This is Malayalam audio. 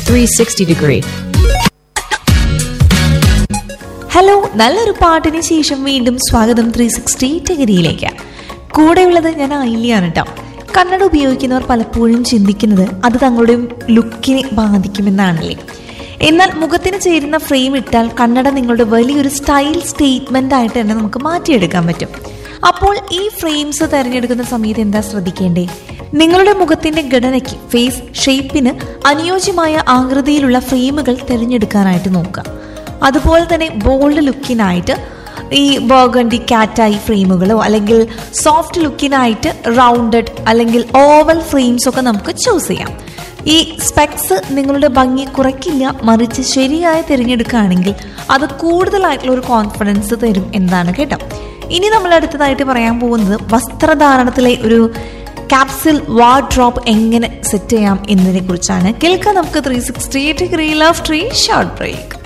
360 degree. ഹലോ നല്ലൊരു പാട്ടിന് ശേഷം വീണ്ടും സ്വാഗതം ത്രീ സിക്സ്റ്റി ഡിഗ്രിയിലേക്ക് കൂടെയുള്ളത് ഞാൻ ആയില്യാണ് കേട്ടോ കന്നഡ ഉപയോഗിക്കുന്നവർ പലപ്പോഴും ചിന്തിക്കുന്നത് അത് തങ്ങളുടെ ലുക്കിനെ ബാധിക്കുമെന്നാണല്ലേ എന്നാൽ മുഖത്തിന് ചേരുന്ന ഫ്രെയിം ഇട്ടാൽ കന്നഡ നിങ്ങളുടെ വലിയൊരു സ്റ്റൈൽ സ്റ്റേറ്റ്മെന്റ് ആയിട്ട് തന്നെ നമുക്ക് മാറ്റിയെടുക്കാൻ പറ്റും അപ്പോൾ ഈ ഫ്രെയിംസ് തിരഞ്ഞെടുക്കുന്ന സമയത്ത് എന്താ ശ്രദ്ധിക്കേണ്ടേ നിങ്ങളുടെ മുഖത്തിന്റെ ഘടനയ്ക്ക് ഫേസ് ഷേപ്പിന് അനുയോജ്യമായ ആകൃതിയിലുള്ള ഫ്രെയിമുകൾ തിരഞ്ഞെടുക്കാനായിട്ട് നോക്കുക അതുപോലെ തന്നെ ബോൾഡ് ലുക്കിനായിട്ട് ഈ ബർഗണ്ടി കാറ്റായി ഫ്രെയിമുകളോ അല്ലെങ്കിൽ സോഫ്റ്റ് ലുക്കിനായിട്ട് റൗണ്ടഡ് അല്ലെങ്കിൽ ഓവൽ ഫ്രെയിംസ് ഒക്കെ നമുക്ക് ചൂസ് ചെയ്യാം ഈ സ്പെക്സ് നിങ്ങളുടെ ഭംഗി കുറയ്ക്കില്ല മറിച്ച് ശരിയായി തിരഞ്ഞെടുക്കുകയാണെങ്കിൽ അത് കൂടുതലായിട്ടുള്ള ഒരു കോൺഫിഡൻസ് തരും എന്നാണ് കേട്ടോ ഇനി നമ്മൾ അടുത്തതായിട്ട് പറയാൻ പോകുന്നത് വസ്ത്രധാരണത്തിലെ ഒരു ക്യാപ്സിൽ വാർഡ്രോപ്പ് എങ്ങനെ സെറ്റ് ചെയ്യാം എന്നതിനെ കുറിച്ചാണ് കേൾക്കാം നമുക്ക് three sixty degree love tree short break